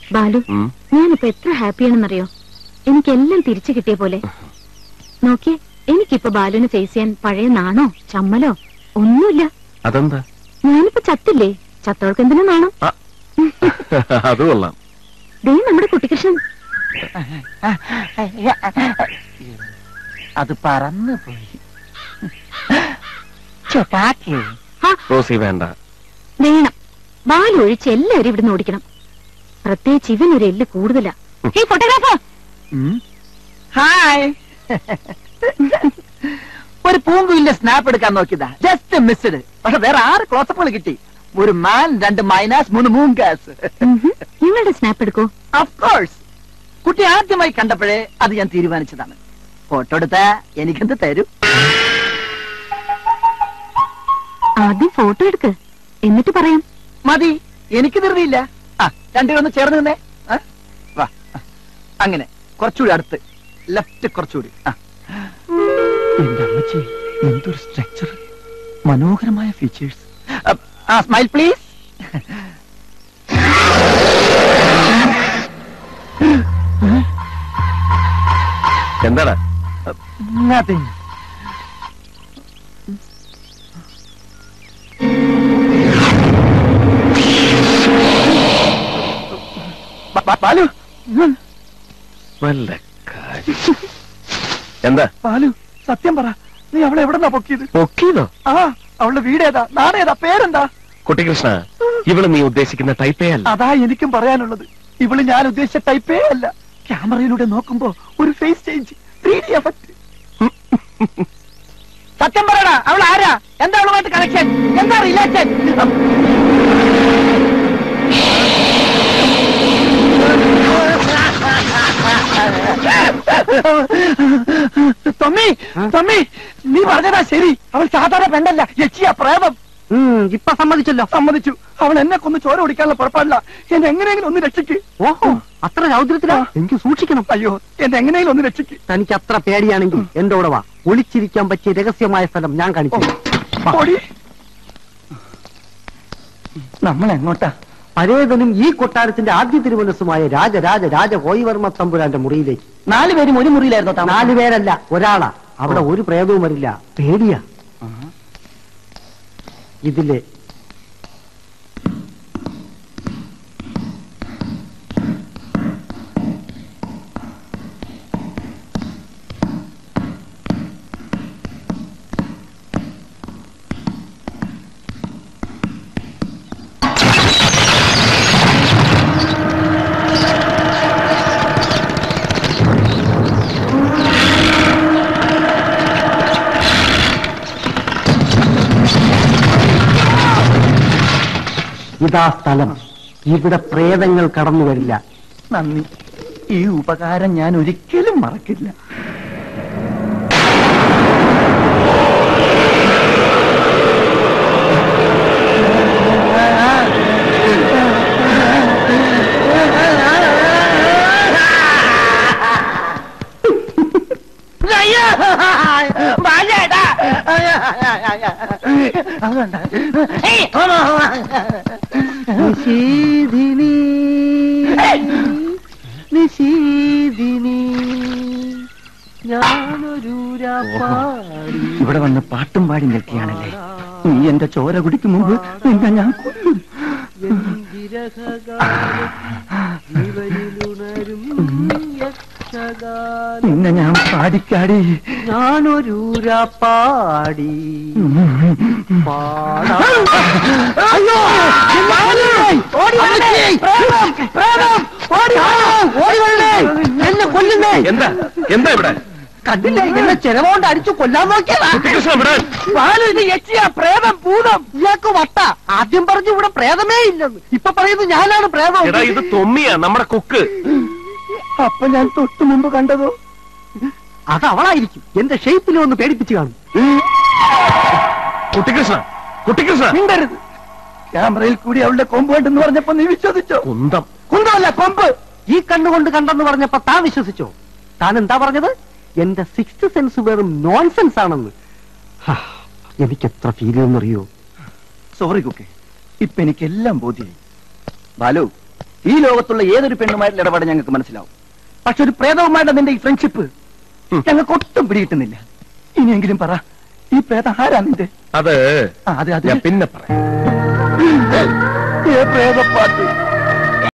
ബാലു ഉം. ഞാനിപ്പോ എത്ര ഹാപ്പിയാണെന്നറിയോ എനിക്കെല്ലാം തിരിച്ചു കിട്ടിയ പോലെ നോക്കിയേ എനിക്കിപ്പോ ബാലുവിനെ ഫേസ് ചെയ്യാൻ പഴയ നാണോ ചമ്മലോ ഒന്നുമില്ല അതെന്താ ഞാനിപ്പോ ചത്തില്ലേ ചത്തോൾക്ക് എന്തിനാ നാണം അത് കൊള്ളാം ദേ നമ്മുടെ കുട്ടികൃഷ്ണൻ അത് പറന്നു പോയി ചൊട്ടാക്കി ആ റോസി വേണ്ട വേണം ബാലു ഒഴിച്ച് എല്ലാവരും ഇവിടുന്ന് ഓടിക്കണം പ്രത്യേകിച്ച് ഇവനൊരു എല്ല് കൂടുതലാ ഹേ ഫോട്ടോഗ്രാഫർ ഹായ് ഒരു പൂങ്കുവിന്റെ സ്നാപ്പ് എടുക്കാൻ നോക്കിയതാ ജസ്റ്റ് മിസ്ഡ് പക്ഷെ വേറെ ആറ് ക്ലോസപ്പുകൾ കിട്ടി ഒരു മാൻ രണ്ട് മൈനസ് മൂന്ന് മൂങ്കാസ് നിങ്ങളുടെ സ്നാപ്പ് എടുക്കോ കോഴ്സ് കുട്ടി ആദ്യമായി കണ്ടപ്പോഴേ അത് ഞാൻ തീരുമാനിച്ചതാണ് ഫോട്ടോ എടുത്ത എനിക്കെന്ത് തരും ആദ്യം ഫോട്ടോ എടുക്ക് എന്നിട്ട് പറയാം മതി എനിക്ക് ധൃതിയില്ല ആ രണ്ടുപേരും ഒന്ന് ചേർന്ന് നിന്നേ ആ, വാ ആ, അങ്ങനെ കുറച്ചുകൂടി അടുത്ത് ലെഫ്റ്റ് കുറച്ചുകൂടി ആ. എന്റെ അമ്മച്ചി എന്തൊരു സ്ട്രക്ചർ മനോഹരമായ ഫീച്ചേഴ്സ് ആ സ്മൈൽ പ്ലീസ് എന്താടാ നത്തിങ് ബാലു ഉം. വല്ല കാര്യം എന്താ ബാലു സത്യം പറ നീ അവളെ എവിടെന്നാ പൊക്കിയത് പൊക്കിയതോ ആ അവളുടെ വീടേതാ നാടേതാ പേരെന്താ കുട്ടികൃഷ്ണ ഇവള് നീ ഉദ്ദേശിക്കുന്ന ടൈപ്പേ അല്ല അതാ എനിക്കും പറയാനുള്ളത് ഇവള് ഞാൻ ഉദ്ദേശിച്ച ടൈപ്പേ അല്ല ക്യാമറയിലൂടെ നോക്കുമ്പോ ഒരു face change three D effect സത്യം പറയടാ അവൾ ആരാ എന്താ അവളുമായിട്ട് കണക്ഷൻ എന്താ റിലേഷൻ തൊമ്മി തൊമ്മി നീ പറഞ്ഞതാ ശരി അവൾ സാധാരണ പെണ്ണല്ല യക്ഷിയ പ്രേമം ഇപ്പൊ സമ്മതിച്ചല്ലോ സമ്മതിച്ചു അവൾ എന്നെ കൊന്ന് ചോര കുടിക്കാനുള്ള പുറപ്പാടില്ല എന്നെ എങ്ങനെയെങ്കിലും ഒന്ന് രക്ഷിക്ക് ഓഹോ അത്ര രൗദ്രത്തിലാ എനിക്ക് സൂക്ഷിക്കണം അയ്യോ എന്നെ എങ്ങനെയെങ്കിലും ഒന്ന് രക്ഷിക്ക് തനിക്ക് അത്ര പേടിയാണെങ്കിൽ എന്റെ കൂടെ വാ ഒളിച്ചിരിക്കാൻ പറ്റിയ രഹസ്യമായ സ്ഥലം ഞാൻ കാണിച്ചു തരാം. ഓടി നമ്മൾ എങ്ങോട്ടാ പരേതനും ഈ കൊട്ടാരത്തിന്റെ ആദ്യ തിരുമനസ്സുമായ രാജരാജ രാജ കോയിവർമ്മ തമ്പുരാന്റെ മുറിയിലേക്ക് നാല് പേരും ഒരു മുറിയിലായിരുന്നു നാല് പേരല്ല ഒരാളാ അവിടെ ഒരു പ്രേതവും വരില്ല പേടിയാ ഇതില് ഇതാ സ്ഥലം ഇവിടെ പ്രേതങ്ങൾ കടന്നു വരില്ല നന്ദി ഈ ഉപകാരം ഞാൻ ഒരിക്കലും മറക്കില്ല നിശീധിനി നിശീധിനി ഞാനൊരു രാപ്പാടി ഇവിടെ വന്ന് പാട്ടും പാടി നിൽക്കുകയാണല്ലേ നീ എന്റെ ചോര കുടിക്കും മുമ്പ് നിന്നെ ഞാൻ കൊല്ലും ജീവനിലുണരും യക്ഷഗാനം നിന്നെ ഞാൻ പാടിക്കാടി ഞാനൊരു രാപ്പാടി പാടാ അയ്യോ ഓടി വരണേ! പ്രേതം! പ്രേതം! ഓടി വാ! ഓടി വരണേ! എന്നെ കൊല്ലുന്നേ എന്താ എന്താ ഇവിടെ കണ്ടില്ലേ എന്നെ ചെലവുകൊണ്ട് അടിച്ചു കൊല്ലാൻ നോക്കിയതാ കുട്ടികൃഷ്ണ വിടാൻ ബാലു ഇത് യക്ഷിയാ പ്രേതം ഭൂതം ഇയാൾക്ക് വട്ട ആദ്യം പറഞ്ഞു ഇവിടെ പ്രേതമേ ഇല്ലെന്ന് ഇപ്പൊ പറയുന്നു ഞാനാണ് പ്രേതം എടാ ഇത് തൊമ്മിയാ നമ്മുടെ കുക്ക് അപ്പൊ ഞാൻ തൊട്ടു മുമ്പ് കണ്ടതോ അത് അവളായിരിക്കും എന്റെ ഷേപ്പിൽ ഒന്ന് പേടിപ്പിച്ചു കാണും കുട്ടികൃഷ്ണ കുട്ടികൃഷ്ണ മിണ്ടരുത് ക്യാമറയിൽ കൂടി അവളുടെ കൊമ്പ് കണ്ടെന്ന് പറഞ്ഞപ്പോ നീ വിശ്വസിച്ചോ കുന്തം കുന്തമല്ല കൊമ്പ് ഈ കണ്ണുകൊണ്ട് കണ്ടെന്ന് പറഞ്ഞപ്പോ താൻ വിശ്വസിച്ചോ താൻ എന്താ പറഞ്ഞത് എന്റെ സിക്സ് സെൻസ് വെറും നോൺസെൻസ് ആണെന്ന് ഹാ, എനിക്ക് എത്ര ഫീൽ ചെയ്യുന്നറിയോ സോറി കുക്കെ ഇപ്പൊ എനിക്കെല്ലാം ബോധ്യായി ബാലു ഈ ലോകത്തുള്ള ഏതൊരു പെണ്ണുമായിട്ടുള്ള ഇടപാട് ഞങ്ങൾക്ക് മനസ്സിലാവും പക്ഷെ ഒരു പ്രേതവുമായിട്ട് നിന്റെ ഈ ഫ്രണ്ട്ഷിപ്പ് ഉം. ഞങ്ങൾക്ക് ഒട്ടും പിടികിട്ടുന്നില്ല ഇനിയെങ്കിലും പറ ഈ പ്രേതം ആരാ നിന്റെ അത് ആ, അതെ അതെ ഞാൻ പിന്നെ പറയാം ഏ പ്രേതപ്പാട്ട്